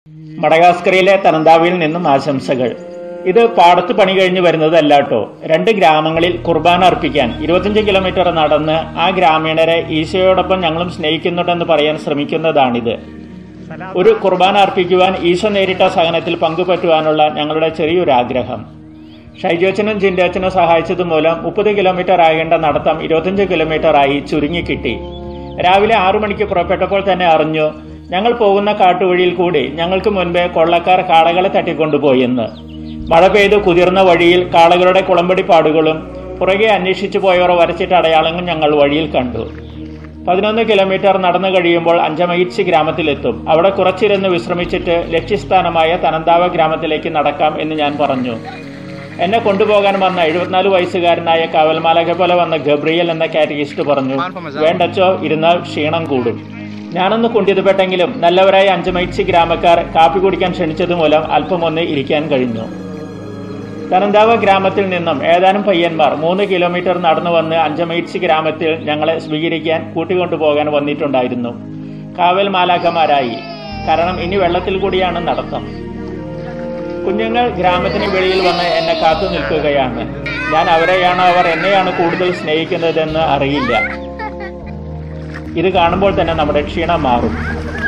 മഡഗാസ്കറിലെ തനന്താവിൽ നിന്നും ആശംസകൾ ഇത് പാടത്ത് പണി കഴിഞ്ഞ് വരുന്നതല്ല കേട്ടോ രണ്ട് ഗ്രാമങ്ങളിൽ കുർബാന അർപ്പിക്കാൻ ഇരുപത്തിയഞ്ച് കിലോമീറ്റർ നടന്ന് ആ ഗ്രാമീണരെ ഈശോയോടൊപ്പം ഞങ്ങളും സ്നേഹിക്കുന്നുണ്ടെന്ന് പറയാൻ ശ്രമിക്കുന്നതാണിത് ഒരു കുർബാന അർപ്പിക്കുവാൻ ഈശോ നേരിട്ട സഹനത്തിൽ പങ്കുപറ്റുവാനുള്ള ഞങ്ങളുടെ ചെറിയൊരു ആഗ്രഹം ഷൈജോച്ചനും ജിൻഡോച്ചനും സഹായിച്ചത് മൂലം മുപ്പത് കിലോമീറ്റർ ആകേണ്ട നടത്തം ഇരുപത്തിയഞ്ച് കിലോമീറ്റർ ആയി ചുരുങ്ങിക്കിട്ടി രാവിലെ ആറു മണിക്ക് പുറപ്പെട്ടപ്പോൾ തന്നെ അറിഞ്ഞു ഞങ്ങൾ പോകുന്ന കാട്ടുവഴിയിൽ കൂടി ഞങ്ങൾക്ക് മുൻപേ കൊള്ളക്കാർ കാളകളെ തട്ടിക്കൊണ്ടുപോയെന്ന് മഴ പെയ്ത് കുതിർന്ന വഴിയിൽ കാളകളുടെ കുളമ്പടി പാടുകളും പുറകെ അന്വേഷിച്ചു പോയവർ വരച്ചിട്ട അടയാളങ്ങളും ഞങ്ങൾ വഴിയിൽ കണ്ടു പതിനൊന്ന് കിലോമീറ്റർ നടന്നു കഴിയുമ്പോൾ അഞ്ചമയിച്ചി ഗ്രാമത്തിലെത്തും അവിടെ കുറച്ചിരുന്ന് വിശ്രമിച്ചിട്ട് ലക്ഷ്യസ്ഥാനമായ തനന്താവ ഗ്രാമത്തിലേക്ക് നടക്കാം എന്ന് ഞാൻ പറഞ്ഞു എന്നെ കൊണ്ടുപോകാൻ വന്ന എഴുപത്തിനാല് വയസ്സുകാരനായ കാവൽമാലക പോലെ വന്ന ഗബ്രിയൽ എന്ന കാറ്റഗിസ്റ്റ് പറഞ്ഞു വേണ്ടച്ചോ ഇരുന്നാൽ ക്ഷീണം കൂടും ഞാനൊന്ന് കുണ്ടിതപ്പെട്ടെങ്കിലും നല്ലവരായ അഞ്ചമൈച്ചി ഗ്രാമക്കാർ കാപ്പി കുടിക്കാൻ ക്ഷണിച്ചത് മൂലം അല്പം ഒന്ന് ഇരിക്കാൻ കഴിഞ്ഞു തനന്താവ ഗ്രാമത്തിൽ നിന്നും ഏതാനും പയ്യന്മാർ മൂന്ന് കിലോമീറ്റർ നടന്നു വന്ന് അഞ്ചമൈറ്റ്സ് ഗ്രാമത്തിൽ ഞങ്ങളെ സ്വീകരിക്കാൻ കൂട്ടിക്കൊണ്ടുപോകാൻ വന്നിട്ടുണ്ടായിരുന്നു കാവൽ മാലാഖമാരായി കാരണം ഇനി വെള്ളത്തിൽ കൂടിയാണ് നടത്തം കുഞ്ഞുങ്ങൾ ഗ്രാമത്തിന് വെളിയിൽ വന്ന് എന്നെ കാത്തു നിൽക്കുകയാണ് ഞാൻ അവരെയാണോ അവർ എന്നെയാണ് കൂടുതൽ സ്നേഹിക്കുന്നതെന്ന് അറിയില്ല ഇത് കാണുമ്പോൾ തന്നെ നമ്മുടെ ക്ഷീണം മാറും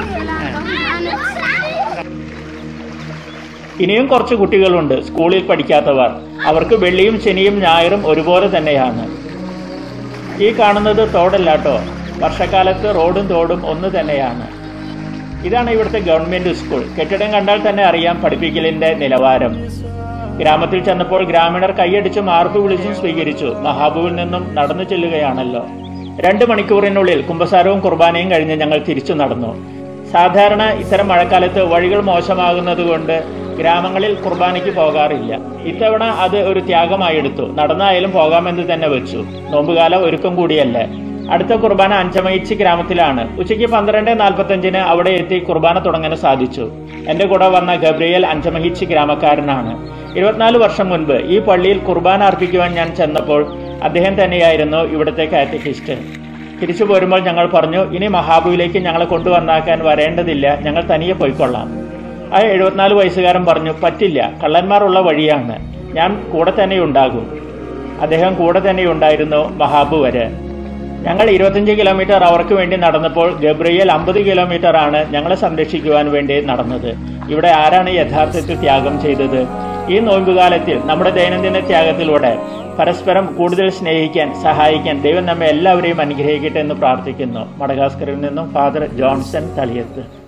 ഇനിയും കുറച്ച് കുട്ടികളുണ്ട് സ്കൂളിൽ പഠിക്കാത്തവർ അവർക്ക് വെള്ളിയും ശനിയും ഞായറും ഒരുപോലെ തന്നെയാണ് ഈ കാണുന്നത് തോടല്ലാട്ടോ വർഷക്കാലത്ത് റോഡും തോടും ഒന്ന് തന്നെയാണ് ഇതാണ് ഇവിടുത്തെ ഗവൺമെന്റ് സ്കൂൾ കെട്ടിടം കണ്ടാൽ തന്നെ അറിയാം പഠിപ്പിക്കലിന്റെ നിലവാരം ഗ്രാമത്തിൽ ചെന്നപ്പോൾ ഗ്രാമീണർ കൈയടിച്ചും ആർപ്പ് വിളിച്ചും സ്വീകരിച്ചു മഹാബുവിൽ നിന്നും നടന്നു ചെല്ലുകയാണല്ലോ രണ്ട് മണിക്കൂറിനുള്ളിൽ കുമ്പസാരവും കുർബാനയും കഴിഞ്ഞ് ഞങ്ങൾ തിരിച്ചു നടന്നു സാധാരണ ഇത്തരം മഴക്കാലത്ത് വഴികൾ മോശമാകുന്നത് കൊണ്ട് ഗ്രാമങ്ങളിൽ കുർബാനയ്ക്ക് പോകാറില്ല ഇത്തവണ അത് ഒരു ത്യാഗമായി എടുത്തു നടന്നായാലും പോകാമെന്ന് തന്നെ വെച്ചു നോമ്പുകാലം ഒരുക്കം കൂടിയല്ലേ അടുത്ത കുർബാന അഞ്ചമയിച്ചി ഗ്രാമത്തിലാണ് ഉച്ചയ്ക്ക് പന്ത്രണ്ട് നാൽപ്പത്തഞ്ചിന് അവിടെ എത്തി കുർബാന തുടങ്ങാൻ സാധിച്ചു എന്റെ കൂടെ വന്ന ഗബ്രിയൽ അഞ്ചമഹിച്ചി ഗ്രാമക്കാരനാണ് ഇരുപത്തിനാല് വർഷം മുൻപ് ഈ പള്ളിയിൽ കുർബാന അർപ്പിക്കുവാൻ ഞാൻ ചെന്നപ്പോൾ അദ്ദേഹം തന്നെയായിരുന്നു ഇവിടുത്തെ കാറ്റഗിസ്റ്റ് തിരിച്ചു പോരുമ്പോൾ ഞങ്ങൾ പറഞ്ഞു ഇനി മഹാബുവിലേക്ക് ഞങ്ങളെ കൊണ്ടുവന്നാക്കാൻ വരേണ്ടതില്ല ഞങ്ങൾ തനിയെ പോയിക്കൊള്ളാം ആ എഴുപത്തിനാല് വയസ്സുകാരൻ പറഞ്ഞു പറ്റില്ല കള്ളന്മാരുള്ള വഴിയാണ് ഞാൻ കൂടെ തന്നെ ഉണ്ടാകും അദ്ദേഹം കൂടെ തന്നെ ഉണ്ടായിരുന്നു മഹാബു വരെ ഞങ്ങൾ ഇരുപത്തിയഞ്ച് കിലോമീറ്റർ അവർക്ക് വേണ്ടി നടന്നപ്പോൾ ഗബ്രിയൽ അമ്പത് കിലോമീറ്റർ ആണ് ഞങ്ങളെ സംരക്ഷിക്കുവാൻ വേണ്ടി നടന്നത് ഇവിടെ ആരാണ് യഥാർത്ഥത്തിൽ ത്യാഗം ചെയ്തത് ഈ നോമ്പുകാലത്തിൽ നമ്മുടെ ദൈനംദിന ത്യാഗത്തിലൂടെ പരസ്പരം കൂടുതൽ സ്നേഹിക്കാൻ സഹായിക്കാൻ ദൈവം നമ്മെ എല്ലാവരെയും അനുഗ്രഹിക്കട്ടെ എന്ന് പ്രാർത്ഥിക്കുന്നു മഡഗാസ്കറിൽ നിന്നും ഫാദർ ജോൺസൺ തളിയത്ത്